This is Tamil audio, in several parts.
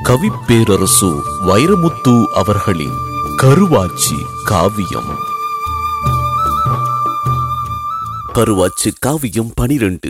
கவிப்பேரரசு வைரமுத்து அவர்களின் கருவாச்சி காவியம் கருவாச்சி காவியம் பனிரெண்டு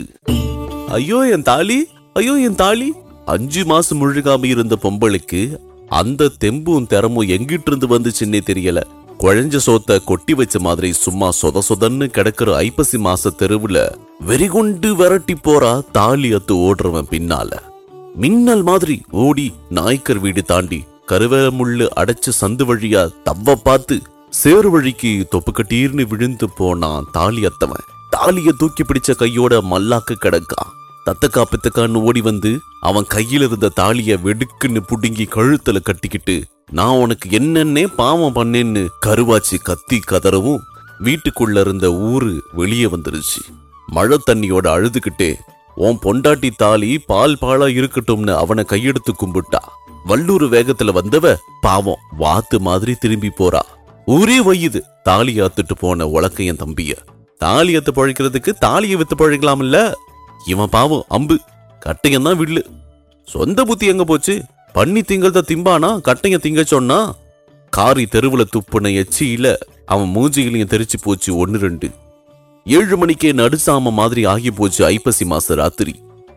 ஐயோ என் தாலி ஐயோ என் தாலி அஞ்சு மாசம் முழுகாம இருந்த பொம்பளைக்கு அந்த தெம்பும் திறமும் எங்கிட்டு இருந்து வந்துச்சுன்னே தெரியல குழஞ்ச சோத்த கொட்டி வச்ச மாதிரி சும்மா சொத சொதன்னு கிடக்குற ஐப்பசி மாச தெருவுல வெறிகுண்டு விரட்டி போறா தாலி அத்து ஓடுறவன் பின்னால மின்னல் மாதிரி ஓடி நாய்க்கர் வீடு தாண்டி கருவேல முள்ளு அடைச்ச சந்து வழியா தவ்வ பார்த்து சேறு வழிக்கு தொப்பு கட்டீர்னு விழுந்து போனான் தாலி அத்தவன் தாலிய தூக்கி பிடிச்ச கையோட மல்லாக்கு கிடக்கான் தத்தக்கா பித்தக்கான்னு ஓடி வந்து அவன் கையில இருந்த தாலிய வெடுக்குன்னு புடுங்கி கழுத்துல கட்டிக்கிட்டு நான் உனக்கு என்னன்னே பாவம் பண்ணேன்னு கருவாச்சி கத்தி கதறவும் வீட்டுக்குள்ள இருந்த ஊரு வெளியே வந்துருச்சு மழை தண்ணியோட அழுதுகிட்டே உன் பொண்டாட்டி தாலி பால் பாலா இருக்கட்டும்னு அவனை கையெடுத்து கும்பிட்டா வல்லூர் வேகத்துல வந்தவ பாவம் வாத்து மாதிரி திரும்பி போறா ஊரே வையுது தாலி ஆத்துட்டு போன உலக்கையன் தம்பிய தாலி அத்து பழைக்கிறதுக்கு தாலியை வித்து பழைக்கலாம்ல இவன் பாவம் அம்பு கட்டையன் தான் வில்லு சொந்த புத்தி எங்க போச்சு பண்ணி திங்கள்த திம்பானா கட்டைய திங்க சொன்னா காரி தெருவுல துப்புன எச்சியில அவன் மூஞ்சியிலையும் தெரிச்சு போச்சு ஒன்னு ரெண்டு ஏழு மணிக்கே நடுசாம மாதிரி ஆகி போச்சு ஐப்பசி மாச ராத்திரி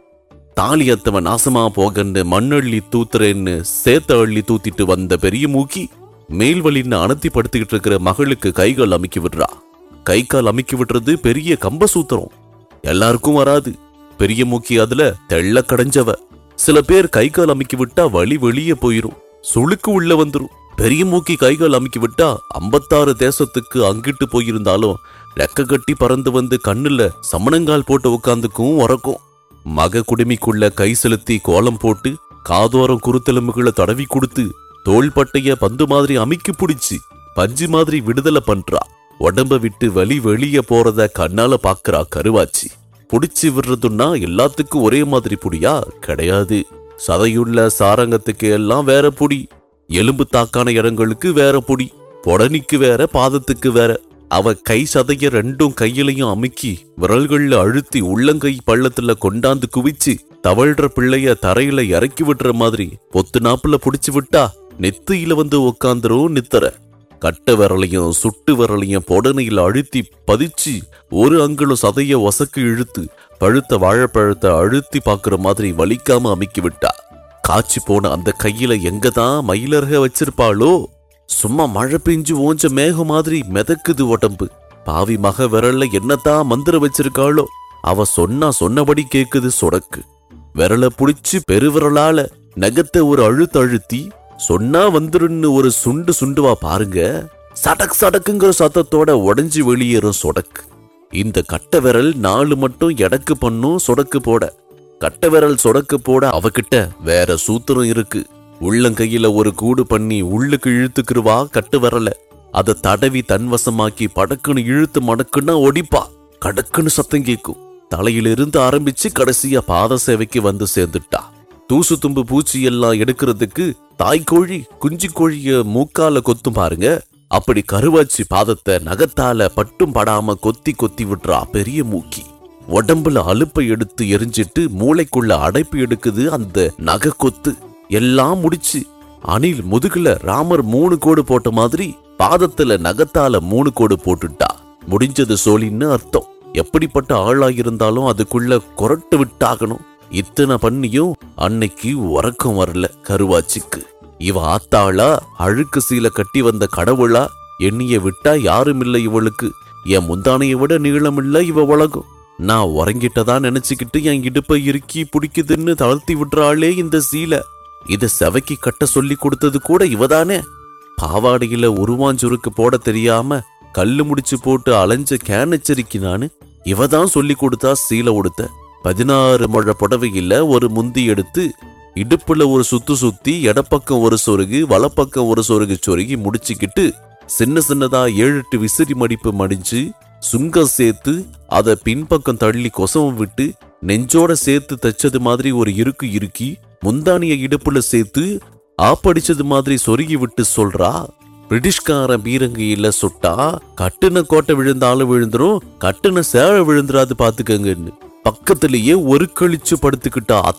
தாலி அத்தவன் நாசமா போகன்னு மண்ணள்ளி தூத்துறேன்னு சேத்த அள்ளி தூத்திட்டு வந்த பெரிய மூக்கி மேல்வழின்னு அனத்தி படுத்துக்கிட்டு இருக்கிற மகளுக்கு கைகால் அமுக்கி விடுறா கை கால் அமுக்கி விடுறது பெரிய கம்ப சூத்திரம் எல்லாருக்கும் வராது பெரிய மூக்கி அதுல தெள்ள கடைஞ்சவ சில பேர் கை கால் அமுக்கி விட்டா வழி வெளியே போயிரும் சுளுக்கு உள்ள வந்துரும் பெரிய மூக்கி கை கால் அமுக்கி விட்டா ஐம்பத்தாறு தேசத்துக்கு அங்கிட்டு போயிருந்தாலும் ரெக்க கட்டி பறந்து வந்து கண்ணுல சமணங்கால் போட்டு உட்காந்துக்கும் உறக்கும் மக குடுமிக்குள்ள கை செலுத்தி கோலம் போட்டு காதோரம் குருத்தெலும்புகளை தடவி கொடுத்து தோள்பட்டைய பந்து மாதிரி அமுக்கி பிடிச்சு பஞ்சு மாதிரி விடுதலை பண்றா உடம்ப விட்டு வலி வெளியே போறத கண்ணால பாக்குறா கருவாச்சி புடிச்சு விடுறதுன்னா எல்லாத்துக்கும் ஒரே மாதிரி புடியா கிடையாது சதையுள்ள சாரங்கத்துக்கு எல்லாம் வேற புடி எலும்பு தாக்கான இடங்களுக்கு வேற புடி பொடனிக்கு வேற பாதத்துக்கு வேற அவ கை சதைய ரெண்டும் கையிலையும் அமுக்கி விரல்கள்ல அழுத்தி உள்ளங்கை பள்ளத்துல கொண்டாந்து குவிச்சு தவழ்ற பிள்ளைய தரையில இறக்கி விடுற மாதிரி பொத்து நாப்புல புடிச்சு விட்டா நெத்தியில வந்து உக்காந்துரும் நித்தர கட்ட விரலையும் சுட்டு விரலையும் பொடனையில அழுத்தி பதிச்சு ஒரு அங்குலம் சதைய ஒசக்கு இழுத்து பழுத்த வாழைப்பழத்தை அழுத்தி பாக்குற மாதிரி வலிக்காம அமுக்கி விட்டா காய்ச்சி போன அந்த கையில எங்கதான் மயிலர்க வச்சிருப்பாளோ சும்மா மழை பெஞ்சு ஓஞ்ச மேகம் மாதிரி மிதக்குது உடம்பு பாவி மக விரல்ல என்னதான் மந்திரம் வச்சிருக்காளோ அவ சொன்னா சொன்னபடி கேக்குது சொடக்கு விரல புடிச்சு பெருவிரலால நகத்தை ஒரு அழுத்து அழுத்தி சொன்னா வந்துருன்னு ஒரு சுண்டு சுண்டுவா பாருங்க சடக் சடக்குங்கிற சத்தத்தோட உடைஞ்சு வெளியேறும் சொடக்கு இந்த கட்ட விரல் நாலு மட்டும் எடக்கு பண்ணும் சொடக்கு போட கட்ட விரல் சொடக்கு போட அவகிட்ட வேற சூத்திரம் இருக்கு உள்ளங்கையில ஒரு கூடு பண்ணி உள்ளுக்கு இழுத்துக்குருவா கட்டு விரல அதை தடவி தன்வசமாக்கி படக்குன்னு இழுத்து மடக்குன்னா ஒடிப்பா கடக்குன்னு சத்தம் கேக்கும் தலையிலிருந்து ஆரம்பிச்சு கடைசியா பாத சேவைக்கு வந்து சேர்ந்துட்டா தூசு தும்பு பூச்சி எல்லாம் எடுக்கிறதுக்கு தாய்க்கோழி குஞ்சு கோழிய மூக்கால கொத்தும் பாருங்க அப்படி கருவாச்சி பாதத்தை நகத்தால பட்டும் படாம கொத்தி கொத்தி விட்டுறா பெரிய மூக்கி உடம்புல அலுப்பை எடுத்து எரிஞ்சிட்டு மூளைக்குள்ள அடைப்பு எடுக்குது அந்த நகை கொத்து எல்லாம் முடிச்சு அணில் முதுகுல ராமர் மூணு கோடு போட்ட மாதிரி பாதத்துல நகத்தால மூணு கோடு போட்டுட்டா முடிஞ்சது சோழின்னு அர்த்தம் எப்படிப்பட்ட ஆளாயிருந்தாலும் அதுக்குள்ள கொரட்டு விட்டாகணும் இத்தனை பண்ணியும் அன்னைக்கு உறக்கம் வரல கருவாச்சிக்கு இவ ஆத்தாளா அழுக்கு சீல கட்டி வந்த கடவுளா எண்ணிய விட்டா யாரும் இல்லை இவளுக்கு என் முந்தானையை விட நீளமில்ல இவ உலகம் நான் உறங்கிட்டதா நினைச்சுக்கிட்டு என் இடுப்பை இறுக்கி பிடிக்குதுன்னு தளர்த்தி விடுறாளே இந்த சீலை இத செவைக்கு கட்ட சொல்லி கொடுத்தது கூட இவதானே பாவாடையில உருவாஞ்சுருக்கு போட தெரியாம கல்லு முடிச்சு போட்டு அலைஞ்ச கேனச்சரிக்கு நானு இவதான் சொல்லி கொடுத்தா சீலை உடுத்த பதினாறு முழ புடவையில ஒரு முந்தி எடுத்து இடுப்புல ஒரு சுத்து சுத்தி எடப்பக்கம் ஒரு சொருகு வலப்பக்கம் ஒரு சொருகு சொருகி முடிச்சுக்கிட்டு சின்ன சின்னதா ஏழு எட்டு விசிறி மடிப்பு மடிஞ்சு சுங்கம் சேர்த்து அத பின்பக்கம் தள்ளி கொசவம் விட்டு நெஞ்சோட சேர்த்து தச்சது மாதிரி ஒரு இருக்கு இறுக்கி முந்தானிய இடுப்புல சேர்த்து ஆப்படிச்சது மாதிரி சொருகி விட்டு சொல்றா பிரிட்டிஷ்காரன் பீரங்கியில சுட்டா கட்டுன கோட்டை விழுந்தாலும் விழுந்துரும் கட்டுன சேழ விழுந்துராது பாத்துக்கங்கன்னு பக்கத்திலேயே ஒரு கழிச்சு படுத்துக்கிட்டா அத்தா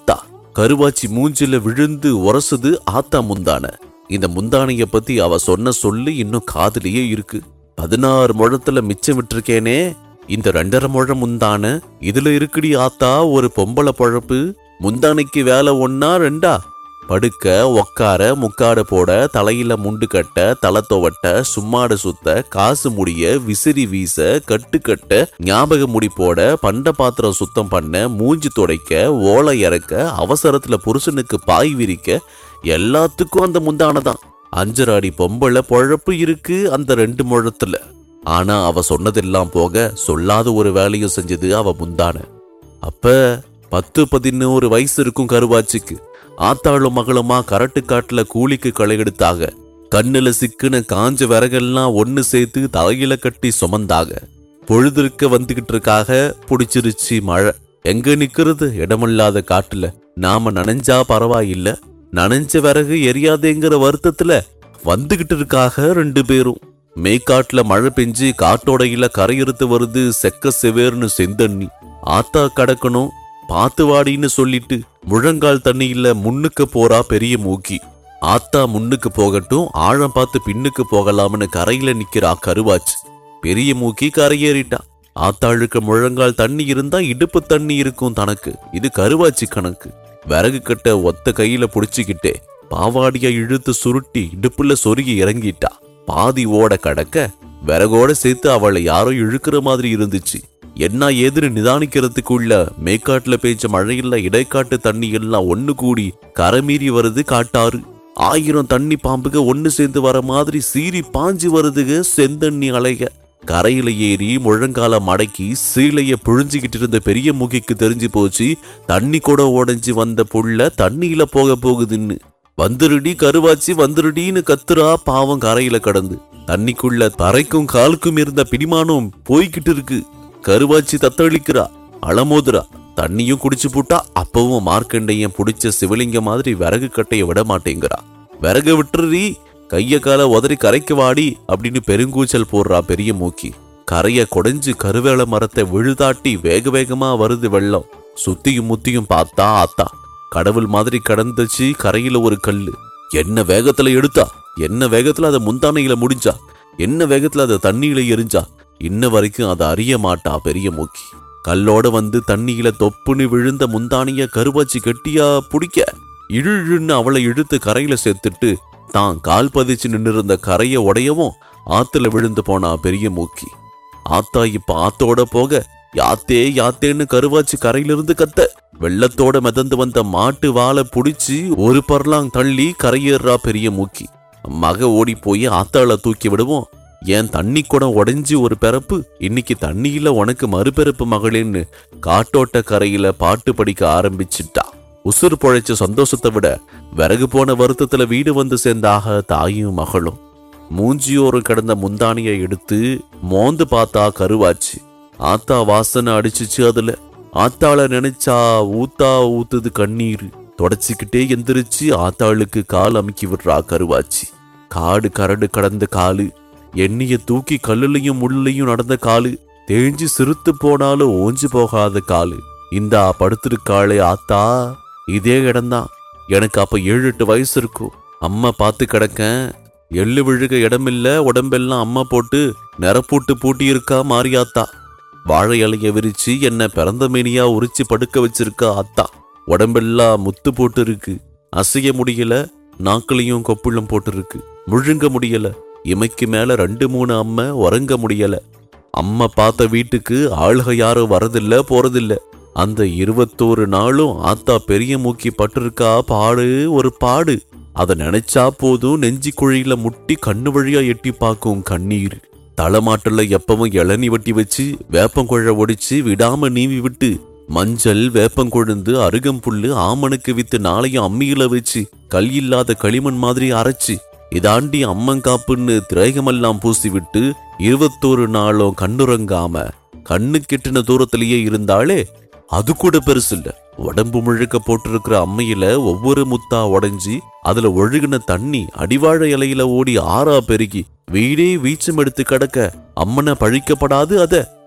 கருவாச்சி மூஞ்சில விழுந்து உரசுது ஆத்தா முந்தான இந்த முந்தானைய பத்தி அவ சொன்ன சொல்லு இன்னும் காதுலயே இருக்கு பதினாறு முழத்துல மிச்சம் விட்டிருக்கேனே இந்த ரெண்டரை முழம் முந்தான இதுல இருக்குடி ஆத்தா ஒரு பொம்பளை பொழப்பு முந்தானைக்கு வேலை ஒன்னா ரெண்டா படுக்க உக்கார முக்காட போட தலையில முண்டு கட்ட தலை துவட்ட சும்மாட சுத்த காசு முடிய விசிறி வீச கட்டு கட்ட ஞாபக முடி போட பண்ட பாத்திரம் சுத்தம் பண்ண மூஞ்சி துடைக்க ஓலை இறக்க அவசரத்துல புருஷனுக்கு பாய் விரிக்க எல்லாத்துக்கும் அந்த முந்தானதான் அஞ்சரை அடி பொம்பளை பொழப்பு இருக்கு அந்த ரெண்டு முழத்துல ஆனா அவ சொன்னதெல்லாம் போக சொல்லாத ஒரு வேலையும் செஞ்சது அவ முந்தான அப்ப பத்து பதினோரு வயசு இருக்கும் கருவாச்சிக்கு ஆத்தாளும் மகளுமா கரட்டு காட்டுல கூலிக்கு களை எடுத்தாக கண்ணுல சிக்குன காஞ்ச விறகெல்லாம் ஒன்னு சேர்த்து தலையில கட்டி சுமந்தாக பொழுதிருக்க வந்துகிட்டு இருக்காக புடிச்சிருச்சு மழை எங்க நிக்கிறது இடமில்லாத காட்டுல நாம நனைஞ்சா பரவாயில்ல நனைஞ்ச விறகு எரியாதேங்கிற வருத்தத்துல வந்துகிட்டு இருக்காக ரெண்டு பேரும் மேய்க்காட்டுல மழை பெஞ்சு காட்டோடையில கரையிறுத்து வருது செக்க செவேர்னு செந்தண்ணி ஆத்தா கடக்கணும் பாத்து வாடின்னு சொல்லிட்டு முழங்கால் தண்ணியில முன்னுக்கு போறா பெரிய மூக்கி ஆத்தா முன்னுக்கு போகட்டும் ஆழம் பார்த்து பின்னுக்கு போகலாம்னு கரையில நிக்கிறா கருவாச்சு பெரிய மூக்கி கரையேறிட்டா ஆத்தாளுக்கு முழங்கால் தண்ணி இருந்தா இடுப்பு தண்ணி இருக்கும் தனக்கு இது கருவாச்சி கணக்கு விறகு கட்ட ஒத்த கையில புடிச்சுக்கிட்டே பாவாடிய இழுத்து சுருட்டி இடுப்புல சொருகி இறங்கிட்டா பாதி ஓட கடக்க விறகோட சேர்த்து அவளை யாரோ இழுக்கிற மாதிரி இருந்துச்சு என்ன ஏதுன்னு நிதானிக்கிறதுக்குள்ள மேக்காட்டுல பேஞ்ச மழையில இடைக்காட்டு தண்ணி எல்லாம் ஒண்ணு கூடி கரமீறி வருது காட்டாறு ஆயிரம் தண்ணி பாம்புக ஒண்ணு சேர்ந்து வர மாதிரி சீறி பாஞ்சு வருதுக செந்தண்ணி அலைக கரையில ஏறி முழங்கால மடக்கி சீலைய புழிஞ்சுக்கிட்டு இருந்த பெரிய முகிக்கு தெரிஞ்சு போச்சு தண்ணி கூட உடைஞ்சு வந்த புள்ள தண்ணியில போக போகுதுன்னு வந்துருடி கருவாச்சி வந்துருடின்னு கத்துறா பாவம் கரையில கடந்து தண்ணிக்குள்ள தரைக்கும் காலுக்கும் இருந்த பிடிமானம் போய்கிட்டு இருக்கு கருவாச்சி தத்தளிக்கிறா அலமோதுரா தண்ணியும் குடிச்சு போட்டா அப்பவும் மார்க்கண்டையன் புடிச்ச சிவலிங்க மாதிரி விறகு கட்டைய விட மாட்டேங்கிறா விறகு விட்டுறி கைய கால உதறி கரைக்கு வாடி அப்படின்னு பெருங்கூச்சல் போடுறா பெரிய மூக்கி கரைய கொடைஞ்சு கருவேல மரத்தை விழுதாட்டி வேக வேகமா வருது வெள்ளம் சுத்தியும் முத்தியும் பார்த்தா ஆத்தா கடவுள் மாதிரி கடந்துச்சு கரையில ஒரு கல்லு என்ன வேகத்துல எடுத்தா என்ன வேகத்துல அதை முந்தானையில முடிஞ்சா என்ன வேகத்துல அதை தண்ணியில எரிஞ்சா இன்ன வரைக்கும் அதை அறிய மாட்டா பெரிய மூக்கி கல்லோட வந்து தண்ணியில தொப்புன்னு விழுந்த முந்தானிய கருவாச்சி கெட்டியா பிடிக்க இழுன்னு அவளை இழுத்து கரையில சேர்த்துட்டு தான் கால் பதிச்சு நின்னிருந்த கரைய உடையவும் ஆத்துல விழுந்து போனா பெரிய மூக்கி ஆத்தா இப்ப ஆத்தோட போக யாத்தே யாத்தேன்னு கருவாச்சி கரையிலிருந்து கத்த வெள்ளத்தோட மிதந்து வந்த மாட்டு வாழை புடிச்சு ஒரு பர்லாங் தள்ளி கரையேறா பெரிய மூக்கி மக ஓடி போய் ஆத்தாள தூக்கி விடுவோம் ஏன் தண்ணி குடம் உடைஞ்சு ஒரு பிறப்பு இன்னைக்கு தண்ணியில உனக்கு மறுபிறப்பு மகளேன்னு காட்டோட்ட கரையில பாட்டு படிக்க ஆரம்பிச்சிட்டா உசுறு பொழைச்ச சந்தோஷத்தை விட விறகு போன வருத்தத்துல வீடு வந்து சேர்ந்தாக தாயும் மகளும் மூஞ்சியோரும் கிடந்த முந்தானியை எடுத்து மோந்து பார்த்தா கருவாச்சு ஆத்தா வாசனை அடிச்சுச்சு அதுல ஆத்தாள நினைச்சா ஊத்தா ஊத்துது கண்ணீர் தொடச்சிக்கிட்டே எந்திரிச்சு ஆத்தாளுக்கு கால் அமுக்கி விடுறா கருவாச்சி காடு கரடு கடந்த காலு எண்ணிய தூக்கி கல்லுலையும் முள்ளையும் நடந்த காலு தேஞ்சு சிறுத்து போனாலும் ஓஞ்சு போகாத காலு இந்தா படுத்திருக்காளே ஆத்தா இதே இடம்தான் எனக்கு அப்ப ஏழு எட்டு வயசு இருக்கும் அம்மா பார்த்து கிடக்கேன் எள்ளு விழுக இடமில்ல உடம்பெல்லாம் அம்மா போட்டு நிறப்பூட்டு பூட்டி இருக்கா மாரியாத்தா வாழை இலைய விரிச்சு என்ன பிறந்த மேனியா உரிச்சு படுக்க வச்சிருக்கா அத்தா உடம்பெல்லாம் முத்து போட்டு இருக்கு அசைய முடியல நாக்குலையும் கொப்புளும் போட்டு இருக்கு முழுங்க முடியல இமைக்கு மேல ரெண்டு மூணு அம்மை உறங்க முடியல அம்மா பார்த்த வீட்டுக்கு ஆளுக யாரும் வரதில்ல போறதில்ல அந்த இருபத்தோரு நாளும் ஆத்தா பெரிய மூக்கி பட்டிருக்கா பாடு ஒரு பாடு அத நினைச்சா போதும் நெஞ்சி குழியில முட்டி கண்ணு வழியா எட்டி பார்க்கும் கண்ணீர் தலைமாட்டுல எப்பவும் இளநி வட்டி வச்சு வேப்பங்குழ ஒடிச்சு விடாம நீவி விட்டு மஞ்சள் வேப்பங்கொழுந்து அருகம்புல்லு ஆமணுக்கு வித்து நாளையும் அம்மியில வச்சு கல் இல்லாத களிமண் மாதிரி அரைச்சு இதாண்டி அம்மங்காப்புன்னு திரேகமெல்லாம் பூசி விட்டு இருபத்தோரு நாளும் கண்ணுறங்காம கண்ணு கெட்டின தூரத்திலேயே இருந்தாலே அது கூட பெருசு இல்ல உடம்பு முழுக்க போட்டிருக்கிற அம்மையில ஒவ்வொரு முத்தா உடைஞ்சி அதுல ஒழுகின தண்ணி அடிவாழ இலையில ஓடி ஆறா பெருகி வீடே வீச்சம் எடுத்து கிடக்க அம்மனை பழிக்கப்படாது அத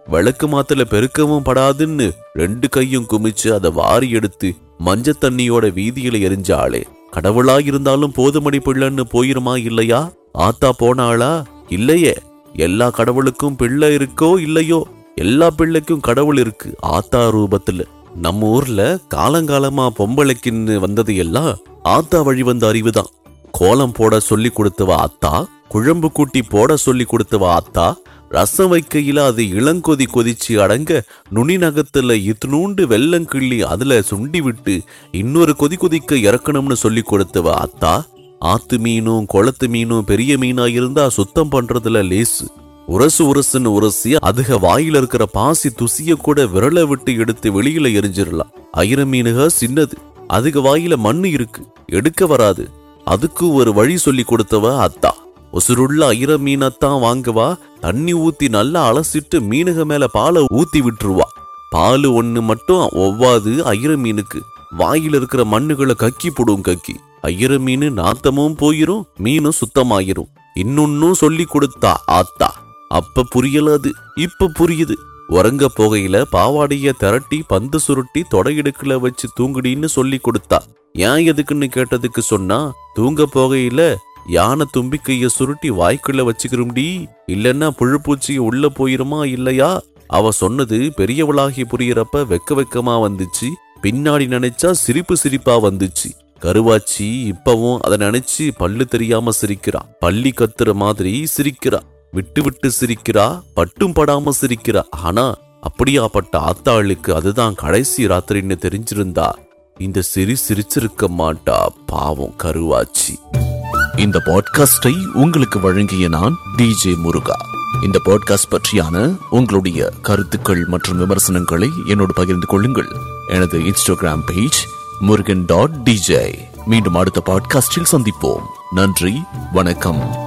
விளக்கு மாத்துல பெருக்கவும் படாதுன்னு ரெண்டு கையும் குமிச்சு அதை வாரி எடுத்து மஞ்ச தண்ணியோட வீதியில எரிஞ்சாளே கடவுளா இருந்தாலும் போதுமணி பிள்ளைன்னு போயிருமா இல்லையா ஆத்தா போனாளா இல்லையே எல்லா கடவுளுக்கும் பிள்ளை இருக்கோ இல்லையோ எல்லா பிள்ளைக்கும் கடவுள் இருக்கு ஆத்தா ரூபத்துல நம்ம ஊர்ல காலங்காலமா பொம்பளைக்குன்னு வந்தது எல்லாம் ஆத்தா வழி வந்த அறிவுதான் கோலம் போட சொல்லி கொடுத்தவ ஆத்தா குழம்பு கூட்டி போட சொல்லி கொடுத்தவ ஆத்தா ரசம் வைக்கையில அது இளங்கொதி கொதிச்சு அடங்க நுனி நகத்துல இத்தினூண்டு வெள்ளம் கிள்ளி அதுல சுண்டி விட்டு இன்னொரு கொதி கொதிக்க இறக்கணும்னு சொல்லி கொடுத்தவ ஆத்தா ஆத்து மீனும் குளத்து மீனும் பெரிய மீனா இருந்தா சுத்தம் பண்றதுல லேசு உரசு உரசுன்னு உரசி அதுக வாயில இருக்கிற பாசி துசிய கூட விரலை விட்டு எடுத்து வெளியில எரிஞ்சிடலாம் ஐர மீனுக சின்னது அதுக வாயில மண்ணு இருக்கு எடுக்க வராது அதுக்கு ஒரு வழி சொல்லி கொடுத்தவ அத்தா உசுருள்ள ஐர மீனைத்தான் வாங்குவா தண்ணி ஊத்தி நல்லா அலசிட்டு மீனுக மேல பாலை ஊத்தி விட்டுருவா பால் ஒண்ணு மட்டும் ஒவ்வாது ஐர மீனுக்கு வாயில இருக்கிற மண்ணுகளை கக்கி போடும் கக்கி ஐர மீன் நாத்தமும் போயிரும் மீனும் சுத்தமாயிரும் இன்னொன்னும் சொல்லி கொடுத்தா ஆத்தா அப்ப புரியல அது இப்ப புரியுது உறங்க போகையில பாவாடைய திரட்டி பந்து சுருட்டி தொடையிடுக்குல வச்சு தூங்குடின்னு சொல்லி கொடுத்தா ஏன் எதுக்குன்னு கேட்டதுக்கு சொன்னா தூங்க போகையில யானை தும்பிக்கைய சுருட்டி வாய்க்குள்ள வச்சுக்கிறோம்டி இல்லன்னா புழுப்பூச்சி உள்ள போயிருமா இல்லையா அவ சொன்னது பெரியவளாகி புரியறப்ப வெக்க வெக்கமா வந்துச்சு பின்னாடி நினைச்சா சிரிப்பு சிரிப்பா வந்துச்சு கருவாச்சி இப்பவும் அதை நினைச்சு பல்லு தெரியாம சிரிக்கிறா பள்ளி கத்துற மாதிரி சிரிக்கிறா விட்டு விட்டு சிரிக்கிறா பட்டும் படாம சிரிக்கிறா ஆனா அப்படியாப்பட்ட ஆத்தாளுக்கு அதுதான் கடைசி ராத்திரின்னு தெரிஞ்சிருந்தா இந்த சிரி சிரிச்சிருக்க மாட்டா பாவம் கருவாச்சி இந்த பாட்காஸ்டை உங்களுக்கு வழங்கிய நான் டிஜே முருகா இந்த பாட்காஸ்ட் பற்றியான உங்களுடைய கருத்துக்கள் மற்றும் விமர்சனங்களை என்னோடு பகிர்ந்து கொள்ளுங்கள் எனது Instagram page Murugan dot DJ மீண்டும் அடுத்த பாட்காஸ்டில் சந்திப்போம் நன்றி வணக்கம்